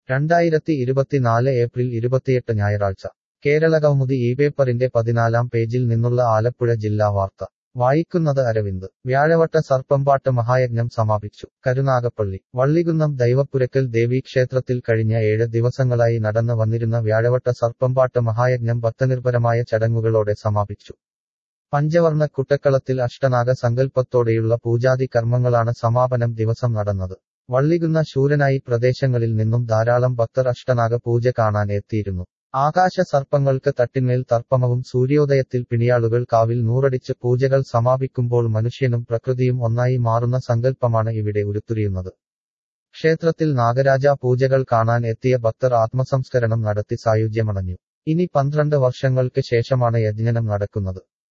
രണ്ടായിരത്തി ഇരുപത്തിനാല് ഏപ്രിൽ ഇരുപത്തിയെട്ട് ഞായറാഴ്ച കേരള കൗമുദി ഈ പേപ്പറിന്റെ പതിനാലാം പേജിൽ നിന്നുള്ള ആലപ്പുഴ ജില്ലാ വാർത്ത വായിക്കുന്നത് അരവിന്ദ് വ്യാഴവട്ട സർപ്പംപാട്ട് മഹായജ്ഞം സമാപിച്ചു കരുനാഗപ്പള്ളി വള്ളികുന്നം ദൈവപ്പുരക്കൽ ദേവീക്ഷേത്രത്തിൽ കഴിഞ്ഞ ഏഴ് ദിവസങ്ങളായി നടന്നു വന്നിരുന്ന വ്യാഴവട്ട സർപ്പംപാട്ട് മഹായജ്ഞം ഭക്തനിർഭരമായ ചടങ്ങുകളോടെ സമാപിച്ചു പഞ്ചവർണ്ണ കുട്ടക്കളത്തിൽ അഷ്ടനാഗ സങ്കല്പത്തോടെയുള്ള പൂജാതി കർമ്മങ്ങളാണ് സമാപനം ദിവസം നടന്നത് വള്ളികുന്ന ശൂരനായി പ്രദേശങ്ങളിൽ നിന്നും ധാരാളം ഭക്തർ അഷ്ടനാഗ പൂജ കാണാൻ എത്തിയിരുന്നു ആകാശ സർപ്പങ്ങൾക്ക് തട്ടിന്മേൽ തർപ്പമവും സൂര്യോദയത്തിൽ പിണിയാളുകൾ കാവിൽ നൂറടിച്ച് പൂജകൾ സമാപിക്കുമ്പോൾ മനുഷ്യനും പ്രകൃതിയും ഒന്നായി മാറുന്ന സങ്കല്പമാണ് ഇവിടെ ഉരുത്തിരിയുന്നത് ക്ഷേത്രത്തിൽ നാഗരാജ പൂജകൾ കാണാൻ എത്തിയ ഭക്തർ ആത്മസംസ്കരണം നടത്തി സായുജ്യമണഞ്ഞു ഇനി പന്ത്രണ്ട് വർഷങ്ങൾക്ക് ശേഷമാണ് യജ്ഞനം നടക്കുന്നത്